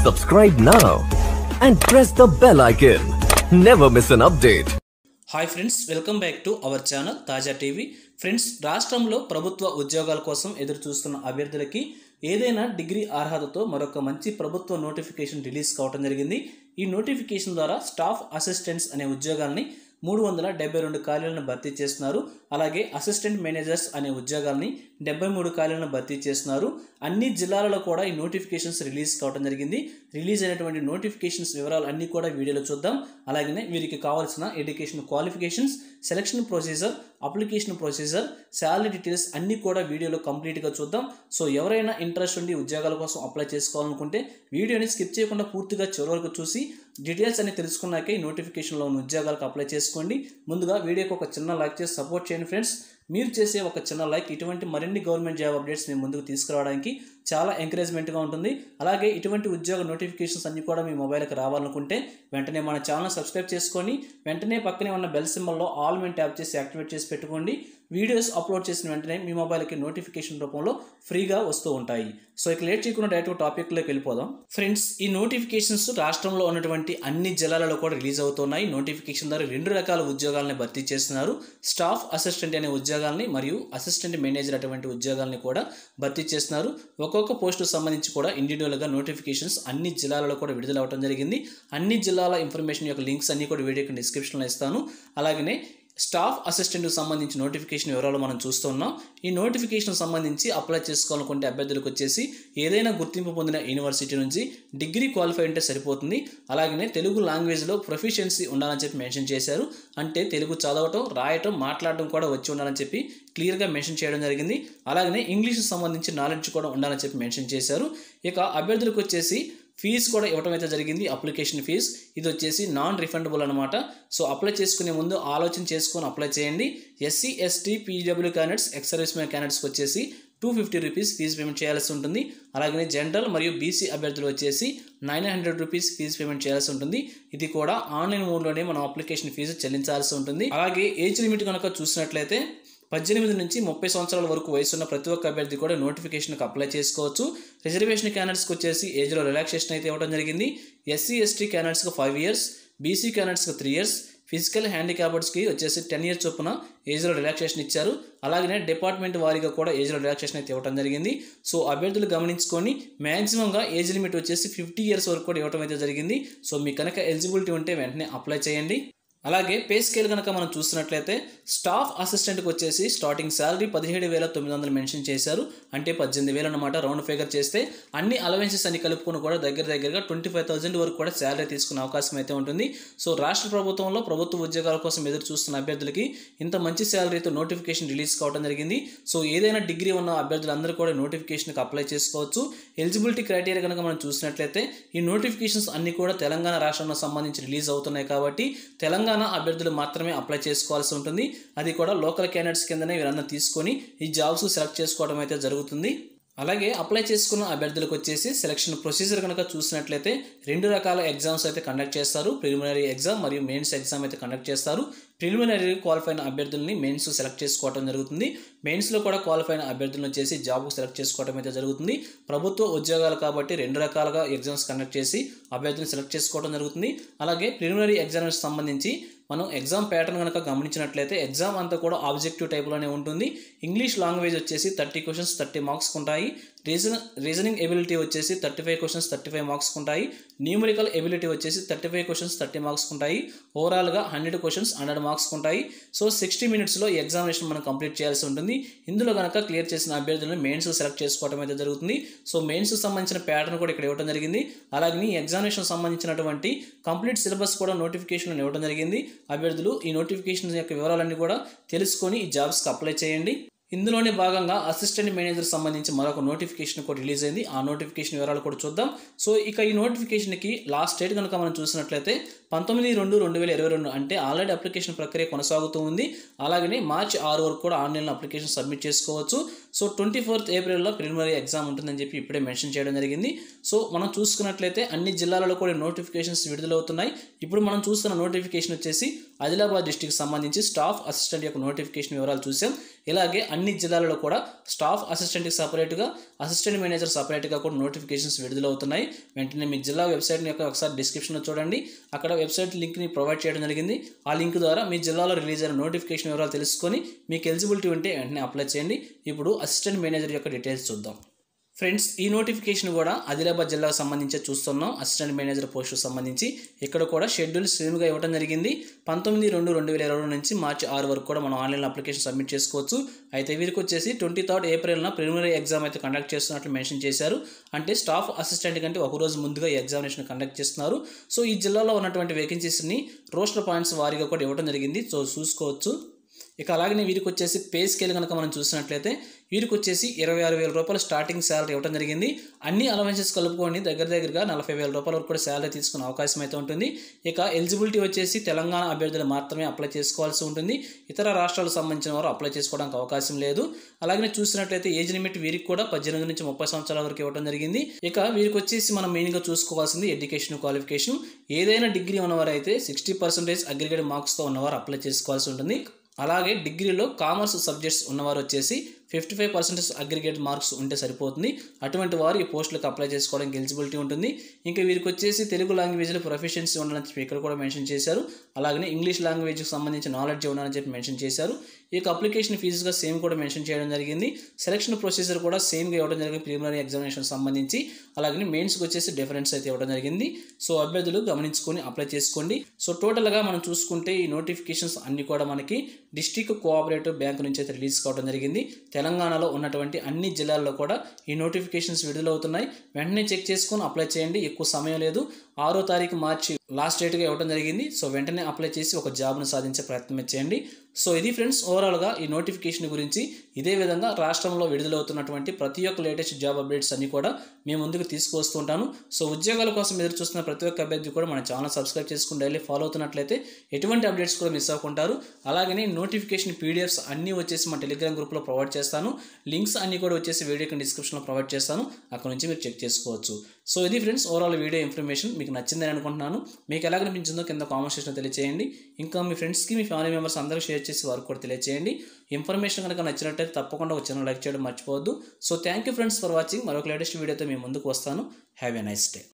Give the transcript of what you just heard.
Subscribe now and press the bell icon. Never miss an update. Hi friends welcome back to our channel Taaza TV friends రాష్ట్రంలో ప్రభుత్వ ఉద్యోగాల కోసం ఎదురు చూస్తున్న అభ్యర్థులకి ఏదైనా డిగ్రీ అర్హతతో మరొక మంచి ప్రభుత్వ నోటిఫికేషన్ రిలీజ్ కావడం జరిగింది ఈ నోటిఫికేషన్ ద్వారా స్టాఫ్ అసిస్టెంట్స్ అనే ఉద్యోగాల్ని మూడు వందల డెబ్బై రెండు ఖాళీలను భర్తీ చేస్తున్నారు అలాగే అసిస్టెంట్ మేనేజర్స్ అనే ఉద్యోగాల్ని డెబ్బై మూడు ఖాళీలను భర్తీ చేస్తున్నారు అన్ని జిల్లాలలో కూడా ఈ నోటిఫికేషన్స్ రిలీజ్ కావడం జరిగింది రిలీజ్ అయినటువంటి నోటిఫికేషన్స్ వివరాలు అన్నీ కూడా వీడియోలో చూద్దాం అలాగనే వీరికి కావాల్సిన education qualifications selection procedure application procedure salary details అన్నీ కూడా వీడియోలో కంప్లీట్గా చూద్దాం సో ఎవరైనా ఇంట్రెస్ట్ ఉండి ఉద్యోగాల కోసం అప్లై చేసుకోవాలనుకుంటే వీడియోని స్కిప్ చేయకుండా పూర్తిగా చివరి వరకు చూసి డీటెయిల్స్ అన్ని తెలుసుకున్నాకే ఈ నోటిఫికేషన్లో ఉన్న ఉద్యోగాలకు అప్లై చేసుకోండి ముందుగా వీడియోకి ఒక చిన్న లైక్ చేసి సపోర్ట్ చేయండి ఫ్రెండ్స్ మీరు చేసే ఒక చిన్న లైక్ ఇటువంటి మరిన్ని గవర్నమెంట్ జాబ్ అప్డేట్స్ మేము ముందుకు తీసుకురావడానికి చాలా ఎంకరేజ్మెంట్గా ఉంటుంది అలాగే ఇటువంటి ఉద్యోగ నోటిఫికేషన్స్ అన్ని కూడా మీ మొబైల్కి రావాలనుకుంటే వెంటనే మన ఛానల్ సబ్స్క్రైబ్ చేసుకొని వెంటనే పక్కనే ఉన్న బెల్ సింబల్లో ఆల్ మెన్ ట్యాప్ చేసి యాక్టివేట్ చేసి పెట్టుకోండి వీడియోస్ అప్లోడ్ చేసిన వెంటనే మీ మొబైల్కి నోటిఫికేషన్ రూపంలో ఫ్రీగా వస్తూ ఉంటాయి సో ఇక లేట్ చేయకుండా డైరెక్ట్ టాపిక్లోకి వెళ్ళిపోదాం ఫ్రెండ్స్ ఈ నోటిఫికేషన్స్ రాష్ట్రంలో ఉన్నటువంటి అన్ని జిల్లాలలో కూడా రిలీజ్ అవుతున్నాయి నోటిఫికేషన్ ద్వారా రెండు రకాల ఉద్యోగాలని భర్తీ చేస్తున్నారు స్టాఫ్ అసిస్టెంట్ అనే ఉద్యోగాల్ని మరియు అసిస్టెంట్ మేనేజర్ అటువంటి ఉద్యోగాల్ని కూడా భర్తీ చేస్తున్నారు ఒక్కొక్క పోస్టు సంబంధించి కూడా ఇండివిజువల్గా నోటిఫికేషన్స్ అన్ని జిల్లాలలో కూడా విడుదల అవడం జరిగింది అన్ని జిల్లాల ఇన్ఫర్మేషన్ యొక్క లింక్స్ అన్ని కూడా వీడియోకి డిస్క్రిప్షన్లో ఇస్తాను అలాగనే స్టాఫ్ అసిస్టెంట్కి సంబంధించి నోటిఫికేషన్ వివరాలు మనం చూస్తున్నాం ఈ నోటిఫికేషన్ సంబంధించి అప్లై చేసుకోవాలనుకుంటే అభ్యర్థులకు వచ్చేసి ఏదైనా గుర్తింపు పొందిన యూనివర్సిటీ నుంచి డిగ్రీ క్వాలిఫై ఉంటే సరిపోతుంది అలాగనే తెలుగు లాంగ్వేజ్లో ప్రొఫిషియన్సీ ఉండాలని చెప్పి మెన్షన్ చేశారు అంటే తెలుగు చదవటం రాయటం మాట్లాడటం కూడా వచ్చి ఉండాలని చెప్పి క్లియర్గా మెన్షన్ చేయడం జరిగింది అలాగనే ఇంగ్లీష్కి సంబంధించి నాలెడ్జ్ కూడా ఉండాలని చెప్పి మెన్షన్ చేశారు ఇక అభ్యర్థులకు వచ్చేసి ఫీజు కూడా ఇవ్వడం అయితే జరిగింది అప్లికేషన్ ఫీజు ఇది వచ్చేసి నాన్ రిఫండబుల్ అనమాట సో అప్లై చేసుకునే ముందు ఆలోచన చేసుకొని అప్లై చేయండి SC ST PW candidates ex service man క్యాండిడేట్స్కి వచ్చేసి two fifty rupees fee payment చేయాల్సి ఉంటుంది అలాగే జనరల్ మరియు బీసీ అభ్యర్థులు వచ్చేసి nine hundred rupees fee payment చేయాల్సి ఉంటుంది ఇది కూడా ఆన్లైన్ మోడ్లోనే మనం అప్లికేషన్ ఫీజు చెల్లించాల్సి ఉంటుంది అలాగే ఏజ్ లిమిట్ కనుక చూసినట్లయితే పద్దెనిమిది నుంచి ముప్పై సంవత్సరాల వరకు వయసున్న ప్రతి ఒక్క అభ్యర్థి కూడా నోటిఫికేషన్కి అప్లై చేసుకోవచ్చు రిజర్వేషన్ క్యాండిడేట్స్కి వచ్చేసి ఏజ్లో రిలాక్సేషన్ అయితే ఇవ్వడం జరిగింది ఎస్సీ ఎస్టీ క్యాండిడేట్స్కి ఫైవ్ ఇయర్స్ బీసీ క్యాండిడేట్స్కి త్రీ ఇయర్స్ ఫిజికల్ హ్యాండిక్యాప్డ్స్కి వచ్చేసి టెన్ ఇయర్స్ చొప్పున ఏజ్లో రిలాక్సేషన్ ఇచ్చారు అలాగనే డిపార్ట్మెంట్ వారీగా కూడా ఏజ్లో రిలాక్సేషన్ అయితే ఇవ్వడం జరిగింది సో అభ్యర్థులు గమనించుకొని మ్యాక్సిమంగా ఏజ్ లిమిట్ వచ్చేసి ఫిఫ్టీ ఇయర్స్ వరకు కూడా ఇవ్వడం అయితే జరిగింది సో మీకు కనుక ఎలిజిబిలిటీ ఉంటే వెంటనే అప్లై చేయండి అలాగే పే స్కేల్ కనుక మనం చూసినట్లయితే స్టాఫ్ అసిస్టెంట్కి వచ్చేసి స్టార్టింగ్ శాలరీ పదిహేడు వేల తొమ్మిది వందలు మెన్షన్ చేశారు అంటే పద్దెనిమిది వేలు అనమాట రౌండ్ ఫిగర్ చేస్తే అన్ని అలవెన్సెస్ అన్ని కలుపుకొని కూడా దగ్గర దగ్గరగా ట్వంటీ ఫైవ్ థౌసండ్ వరకు కూడా శాలరీ తీసుకునే అవకాశం అయితే ఉంటుంది సో రాష్ట్ర ప్రభుత్వంలో ప్రభుత్వ ఉద్యోగాల కోసం ఎదురు చూస్తున్న అభ్యర్థులకి ఇంత మంచి శాలరీతో నోటిఫికేషన్ రిలీజ్ కావడం జరిగింది సో ఏదైనా డిగ్రీ ఉన్న అభ్యర్థులందరూ కూడా నోటిఫికేషన్కి అప్లై చేసుకోవచ్చు ఎలిజిబిలిటీ క్రైటీరియా కనుక మనం చూసినట్లయితే ఈ నోటిఫికేషన్స్ అన్ని కూడా తెలంగాణ రాష్ట్రంలో సంబంధించి రిలీజ్ అవుతున్నాయి కాబట్టి తెలంగాణ తెలంగాణ అభ్యర్థులు మాత్రమే అప్లై చేసుకోవాల్సి ఉంటుంది అది కూడా లోకల్ క్యాండిడేట్స్ కిందనే వీరందరూ తీసుకొని ఈ జాబ్స్ సెలెక్ట్ చేసుకోవడం అయితే జరుగుతుంది అలాగే అప్లై చేసుకున్న అభ్యర్థులకు వచ్చేసి సెలక్షన్ ప్రొసీజర్ కనుక చూసినట్లయితే రెండు రకాల ఎగ్జామ్స్ అయితే కండక్ట్ చేస్తారు ప్రిలిమినరీ ఎగ్జామ్ మరియు మెయిన్స్ ఎగ్జామ్ అయితే కండక్ట్ చేస్తారు ప్రిలిమినరీ క్వాలిఫై అయిన అభ్యర్థుల్ని మెయిన్స్ సెలెక్ట్ చేసుకోవడం జరుగుతుంది మెయిన్స్లో కూడా క్వాలిఫై అయిన అభ్యర్థులను వచ్చేసి జాబ్ సెలెక్ట్ చేసుకోవడం అయితే జరుగుతుంది ప్రభుత్వ ఉద్యోగాలు కాబట్టి రెండు రకాలుగా ఎగ్జామ్స్ కండక్ట్ చేసి అభ్యర్థులను సెలెక్ట్ చేసుకోవడం జరుగుతుంది అలాగే ప్రిలిమినరీ ఎగ్జామ్స్ సంబంధించి మనం ఎగ్జామ్ ప్యాటర్న్ కనుక గమనించినట్లయితే ఎగ్జామ్ అంతా కూడా ఆబ్జెక్టివ్ టైప్లోనే ఉంటుంది ఇంగ్లీష్ లాంగ్వేజ్ వచ్చేసి థర్టీ క్వశ్చన్స్ థర్టీ మార్క్స్ ఉంటాయి రీజన్ రీజనింగ్ ఎబిలిటీ వచ్చేసి thirty five questions thirty five marks ఉంటాయి న్యూమరికల్ ఎబిలిటీ వచ్చేసి thirty five questions thirty marks ఉంటాయి ఓవరాల్గా హండ్రెడ్ క్వశ్చన్స్ హండ్రెడ్ మార్క్స్ ఉంటాయి సో సిక్స్టీ మినిట్స్లో ఈ ఎగ్జామినేషన్ మనం కంప్లీట్ చేయాల్సి ఉంటుంది ఇందులో కనుక క్లియర్ చేసిన అభ్యర్థులను మెయిన్స్ సెలెక్ట్ చేసుకోవడం అయితే జరుగుతుంది సో మెయిన్స్ సంబంధించిన ప్యాటర్న్ కూడా ఇక్కడ ఇవ్వడం జరిగింది అలాగే ఈ ఎగ్జామినేషన్ సంబంధించినటువంటి కంప్లీట్ సిలబస్ కూడా నోటిఫికేషన్ ఇవ్వడం జరిగింది అభ్యర్థులు ఈ నోటిఫికేషన్ యొక్క వివరాలన్నీ కూడా తెలుసుకొని ఈ జాబ్స్కి అప్లై చేయండి ఇందులోనే భాగంగా అసిస్టెంట్ మేనేజర్ సంబంధించి మరొక నోటిఫికేషన్ కూడా రిలీజ్ అయింది ఆ నోటిఫికేషన్ వివరాలు కూడా చూద్దాం సో ఇక ఈ నోటిఫికేషన్కి లాస్ట్ డేట్ కనుక మనం చూసినట్లయితే పంతొమ్మిది రెండు రెండు వేల ఇరవై రెండు అంటే ఆల్రెడీ అప్లికేషన్ ప్రక్రియ కొనసాగుతూ ఉంది అలాగనే మార్చి ఆరు వరకు కూడా ఆన్లైన్లో అప్లికేషన్ సబ్మిట్ చేసుకోవచ్చు సో ట్వంటీ ఫోర్త్ ఏప్రిల్లో ప్రిలిమినరీ ఎగ్జామ్ ఉంటుందని చెప్పి ఇప్పుడే మెన్షన్ చేయడం జరిగింది సో మనం చూసుకున్నట్లయితే అన్ని జిల్లాలలో కూడా నోటిఫికేషన్స్ విడుదలవుతున్నాయి ఇప్పుడు మనం చూస్తున్న నోటిఫికేషన్ వచ్చేసి ఆదిలాబాద్ డిస్టిక్ సంబంధించి స్టాఫ్ అసిస్టెంట్ యొక్క నోటిఫికేషన్ వివరాలు చూసాం ఇలాగే అన్ని జిల్లాలలో కూడా స్టాఫ్ అసిస్టెంట్కి సపరేట్గా అసిస్టెంట్ మేనేజర్ సపరేట్గా కూడా నోటిఫికేషన్స్ విడుదలవుతున్నాయి వెంటనే మీ జిల్లా వెబ్సైట్ని యొక్క ఒకసారి డిస్క్రిప్షన్లో చూడండి అక్కడ వెబ్సైట్ లింక్ని ప్రొవైడ్ చేయడం జరిగింది ఆ లింక్ ద్వారా మీ జిల్లాలో రిలీజ్ అయిన నోటిఫికేషన్ వివరాలు తెలుసుకొని మీకు ఎలిజిబిలిటీ ఉంటే వెంటనే అప్లై చేయండి ఇప్పుడు అసిస్టెంట్ మేనేజర్ యొక్క డీటెయిల్స్ చూద్దాం ఫ్రెండ్స్ ఈ నోటిఫికేషన్ కూడా ఆదిలాబాద్ జిల్లాకు సంబంధించి చూస్తున్నాం అసిస్టెంట్ మేనేజర్ పోస్టుకు సంబంధించి ఇక్కడ కూడా షెడ్యూల్ సేమ్గా ఇవ్వడం జరిగింది పంతొమ్మిది రెండు రెండు వేల ఇరవై నుంచి మార్చి ఆరు వరకు కూడా మనం ఆన్లైన్ అప్లికేషన్ సబ్మిట్ చేసుకోవచ్చు అయితే వీరికి వచ్చేసి ట్వంటీ థర్డ్ ఏప్రిల్న ప్రిలిమినరీ ఎగ్జామ్ అయితే కండక్ట్ చేస్తున్నట్లు మెన్షన్ చేశారు అంటే స్టాఫ్ అసిస్టెంట్ కంటే ఒక రోజు ముందుగా ఈ ఎగ్జామినేషన్ కండక్ట్ చేస్తున్నారు సో ఈ జిల్లాలో ఉన్నటువంటి వేకెన్సీస్ని రోస్టర్ పాయింట్స్ వారీగా కూడా ఇవ్వడం జరిగింది సో చూసుకోవచ్చు ఇక అలాగనే వీరికి వచ్చేసి పే స్కేల్ కనుక మనం చూసినట్లయితే వీరికి వచ్చేసి ఇరవై ఆరు వేల రూపాయలు స్టార్టింగ్ శాలరీ ఇవ్వడం జరిగింది అన్ని అలవెన్సెస్ కలుపుకొని దగ్గర దగ్గరగా నలభై వేల రూపాయల వరకు కూడా శాలరీ తీసుకునే అవకాశం అయితే ఉంటుంది ఇక ఎలిజిబిలిటీ వచ్చేసి తెలంగాణ అభ్యర్థులు మాత్రమే అప్లై చేసుకోవాల్సి ఉంటుంది ఇతర రాష్ట్రాలకు సంబంధించిన వారు అప్లై చేసుకోవడానికి అవకాశం లేదు అలాగనే చూసినట్లయితే ఏజ్ లిమిట్ వీరికి కూడా పద్దెనిమిది నుంచి ముప్పై సంవత్సరాల వరకు ఇవ్వడం జరిగింది ఇక వీరికి వచ్చేసి మనం మెయిన్గా చూసుకోవాల్సింది ఎడ్యుకేషన్ క్వాలిఫికేషన్ ఏదైనా డిగ్రీ ఉన్నవారు అయితే సిక్స్టీ పర్సెంటేజ్ అగ్రిగేట్ మార్క్స్తో ఉన్నవారు అప్లై చేసుకోవాల్సి ఉంటుంది అలాగే డిగ్రీలో కామర్స్ సబ్జెక్ట్స్ ఉన్నవారు వచ్చేసి fifty five percentage aggregate marks ఉంటే సరిపోతుంది అటువంటి వారు ఈ పోస్టులకు అప్లై చేసుకోవడానికి ఎలిజిబిలిటీ ఉంటుంది ఇంకా వీరికి వచ్చేసి తెలుగు లాంగ్వేజ్లో ప్రొఫెషన్సీ ఉండాలని చెప్పి ఇక్కడ కూడా మెన్షన్ చేశారు అలాగనే ఇంగ్లీష్ లాంగ్వేజ్కి సంబంధించి నాలెడ్జ్ ఉండాలని చెప్పి మెన్షన్ చేశారు ఈ యొక్క అప్లికేషన్ ఫీజుగా సేమ్ కూడా మెన్షన్ చేయడం జరిగింది సెలక్షన్ ప్రొసీజర్ కూడా సేమ్గా ఇవ్వడం జరిగింది ప్రిలిమినరీ ఎగ్జామినేషన్ సంబంధించి అలాగే మెయిన్స్కి వచ్చేసి డిఫరెన్స్ అయితే ఇవ్వడం జరిగింది సో అభ్యర్థులు గమనించుకొని అప్లై చేసుకోండి సో టోటల్గా మనం చూసుకుంటే ఈ నోటిఫికేషన్స్ అన్ని కూడా మనకి డిస్టిక్ కోఆపరేటివ్ బ్యాంక్ నుంచి అయితే రిలీజ్ కావడం జరిగింది తెలంగాణలో ఉన్నటువంటి అన్ని జిల్లాల్లో కూడా ఈ నోటిఫికేషన్స్ విడుదలవుతున్నాయి వెంటనే చెక్ చేసుకొని అప్లై చేయండి ఎక్కువ సమయం లేదు ఆరో తారీఖు మార్చి లాస్ట్ డేట్గా ఇవ్వడం జరిగింది సో వెంటనే అప్లై చేసి ఒక జాబ్ను సాధించే ప్రయత్నం చేయండి సో ఇది ఫ్రెండ్స్ ఓవరాల్గా ఈ నోటిఫికేషన్ గురించి ఇదే విధంగా రాష్ట్రంలో విడుదలవుతున్నటువంటి ప్రతి ఒక్క లేటెస్ట్ జాబ్ అప్డేట్స్ అన్ని కూడా మేము ముందుకు తీసుకొస్తూ ఉంటాను సో ఉద్యోగాల కోసం ఎదురు చూస్తున్న ప్రతి ఒక్క అభ్యర్థి కూడా మన ఛానల్ సబ్స్క్రైబ్ చేసుకుని డైలీ ఫాలో అవుతున్నట్లయితే ఎటువంటి అప్డేట్స్ కూడా మిస్ అవ్వకుంటారు అలాగనే నోటిఫికేషన్ పీడిఎఫ్స్ అన్నీ వచ్చేసి మా టెలిగ్రామ్ గ్రూప్లో ప్రొవైడ్ చేస్తాను లింక్స్ అన్ని కూడా వచ్చేసి వీడియో డిస్క్రిప్షన్లో ప్రొవైడ్ చేస్తాను అక్కడ నుంచి మీరు చెక్ చేసుకోవచ్చు సో ఇది ఫ్రెండ్స్ ఓవరాల్ వీడియో ఇన్ఫర్మేషన్ మీకు నచ్చిందని అనుకుంటున్నాను మీకు ఎలా అనిపించిందో కింద కామెంట్ సెక్షన్లో తెలియచేయండి ఇంకా మీ ఫ్రెండ్స్కి మీ ఫ్యామిలీ మెంబర్స్ అందరూ షేర్ చేసి వారికి కూడా తెలియచేయండి ఇన్ఫర్మేషన్ కనుక నచ్చినట్టయితే తప్పకుండా ఒక ఛానల్ లైక్ చేయడం మర్చిపోవద్దు so thank you friends for watching మరొక లేటెస్ట్ వీడియోతో మీ ముందుకు వస్తాను హ్యావ్ ఎ నైస్ డే